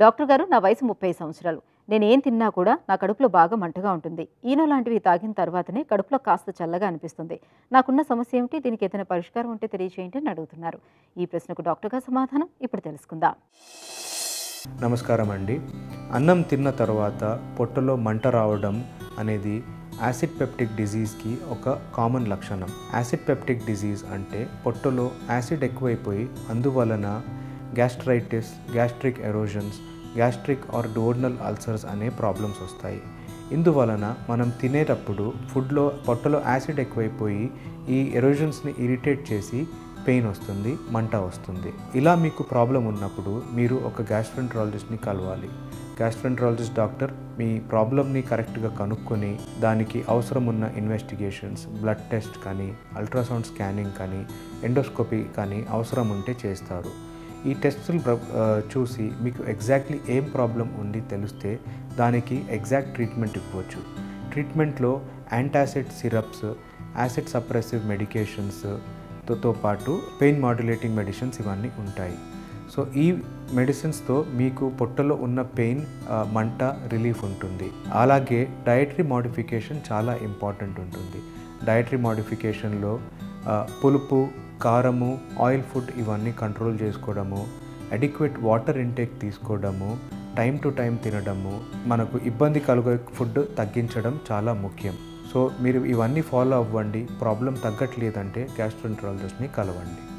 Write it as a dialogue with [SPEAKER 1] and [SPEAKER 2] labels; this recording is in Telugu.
[SPEAKER 1] డాక్టర్ గారు నా వయసు ముప్పై సంవత్సరాలు నేను ఏం తిన్నా కూడా నా కడుపులో బాగా మంటగా ఉంటుంది ఈనో లాంటివి తాగిన తర్వాతనే కడుపులో కాస్త చల్లగా అనిపిస్తుంది నాకున్న సమస్య ఏమిటి దీనికి ఏదైనా పరిష్కారం ఉంటే తెలియచేయండి అని అడుగుతున్నారు ఈ ప్రశ్నకు డాక్టర్ గారు సమాధానం ఇప్పుడు తెలుసుకుందాం
[SPEAKER 2] నమస్కారం అండి అన్నం తిన్న తర్వాత పొట్టలో మంట రావడం అనేది యాసిడ్ పెప్టిక్ డిజీజ్కి ఒక కామన్ లక్షణం యాసిడ్ పెప్టిక్ డిజీజ్ అంటే పొట్టలో యాసిడ్ ఎక్కువైపోయి అందువలన gastritis gastric erosions gastric or duodenal ulcers అనే ప్రాబ్లమ్స్ వస్తాయి ఇందువలన మనం తినేటప్పుడు ఫుడ్లో పొట్టలో యాసిడ్ ఎక్కువైపోయి ఈ ఎరోజన్స్ని ఇరిటేట్ చేసి పెయిన్ వస్తుంది మంట వస్తుంది ఇలా మీకు ప్రాబ్లం ఉన్నప్పుడు మీరు ఒక గ్యాస్ట్రెంట్రాలజిస్ట్ని కలవాలి గ్యాస్ట్రెంట్రాలజిస్ట్ డాక్టర్ మీ ప్రాబ్లమ్ని కరెక్ట్గా కనుక్కొని దానికి అవసరం ఉన్న ఇన్వెస్టిగేషన్స్ బ్లడ్ టెస్ట్ కానీ అల్ట్రాసౌండ్ స్కానింగ్ కానీ ఎండోస్కోపీ కానీ అవసరం ఉంటే చేస్తారు ఈ టెస్టులు ప్ర- ఆ, చూసి మీకు ఎగ్జాక్ట్లీ ఏం ప్రాబ్లం ఉంది తెలిస్తే దానికి ఎగ్జాక్ట్ ట్రీట్మెంట్ ఇవ్వచ్చు ట్రీట్మెంట్లో antacid syrups acid suppressive medications తో తో పాటు పెయిన్ మాడ్యులేటింగ్ మెడిసిన్స్ ఇవన్నీ ఉంటాయి సో ఈ మెడిసిన్స్తో మీకు పొట్టలో ఉన్న పెయిన్ ఆ, మంట రిలీఫ్ ఉంటుంది అలాగే డయటరీ మోడిఫికేషన్ చాలా ఇంపార్టెంట్ ఉంటుంది డయటరీ మోడిఫికేషన్లో ఆ, పులుపు కారము ఆయిల్ ఫుడ్ ఇవన్నీ కంట్రోల్ చేసుకోవడము అడిక్వేట్ వాటర్ ఇంటేక్ తీసుకోవడము టైం టు టైం తినడము మనకు ఇబ్బంది కలుగే ఫుడ్ తగ్గించడం చాలా ముఖ్యం సో మీరు ఇవన్నీ ఫాలో అవ్వండి ప్రాబ్లం తగ్గట్లేదంటే గ్యాస్ట్రోంట్రాలజిస్ట్ని కలవండి